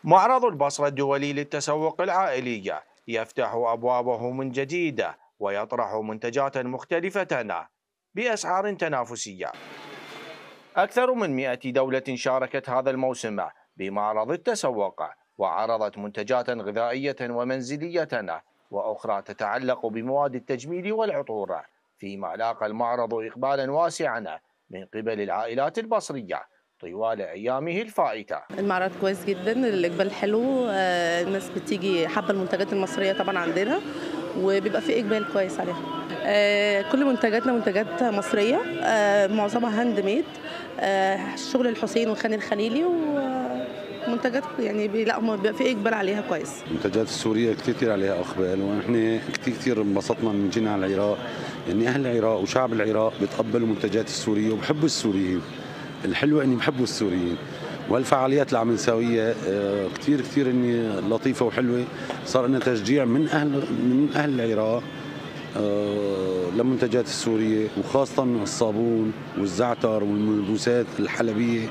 معرض البصرة الدولي للتسوق العائلي يفتح أبوابه من جديد ويطرح منتجات مختلفة بأسعار تنافسية أكثر من 100 دولة شاركت هذا الموسم بمعرض التسوق وعرضت منتجات غذائية ومنزلية وأخرى تتعلق بمواد التجميل والعطور فيما لاقى المعرض إقبالا واسعا من قبل العائلات البصرية طوال أيامه الفائتة المعرض كويس جدا الإقبال حلو آه، الناس بتيجي حابة المنتجات المصرية طبعا عندنا وبيبقى في إقبال كويس عليها آه، كل منتجاتنا منتجات مصرية آه، معظمها هاند ميد شغل الحسين وخان الخليلي ومنتجات يعني بي- لا هم بيبقى في إقبال عليها كويس المنتجات السورية كثير كثير عليها إقبال ونحن كثير كثير انبسطنا من جينا على العراق يعني أهل العراق وشعب العراق بيتقبلوا المنتجات السورية وبحبوا السوريين الحلو إني بحبوا السوريين والفعاليات اللي عم نساويها آه، كثير كثير اني لطيفه وحلوه صار لنا تشجيع من اهل من اهل العراق آه، للمنتجات السوريه وخاصه الصابون والزعتر والملبوسات الحلبيه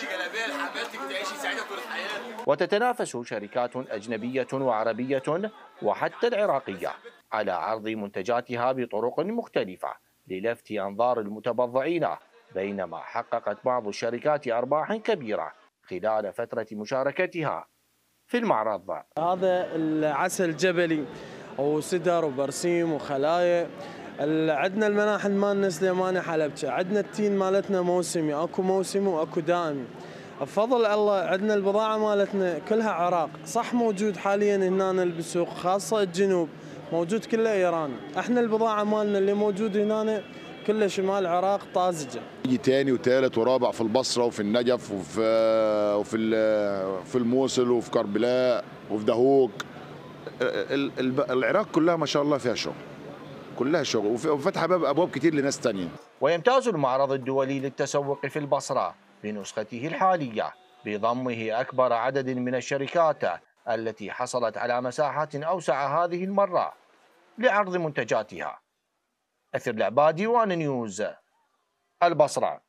وتتنافس شركات أجنبية وعربية وحتى العراقية على عرض منتجاتها بطرق مختلفة للفت أنظار المتبضعين بينما حققت بعض الشركات أرباح كبيرة خلال فترة مشاركتها في المعرض هذا العسل الجبلي وسدر وبرسيم وخلايا ال- عندنا المناحل مالنا سليماني حلبجة عندنا التين مالتنا موسمي اكو موسمي واكو دائمي بفضل الله عندنا البضاعة مالتنا كلها عراق صح موجود حاليا هنا بالسوق خاصة الجنوب موجود كله ايراني احنا البضاعة مالنا اللي موجود هنا كله شمال العراق طازجة يجي تاني وتالت ورابع في البصرة وفي النجف وفي وفي ال- في الموصل وفي كربلاء وفي دهوك ال- ال- العراق كلها ما شاء الله فيها شغل كلها شغل وف- وفتح باب ابواب كتير لناس تانية ويمتاز المعرض الدولي للتسوق في البصرة بنسخته الحالية بضمه أكبر عدد من الشركات التي حصلت على مساحات أوسع هذه المرة لعرض منتجاتها أثر العبادي وان نيوز البصرة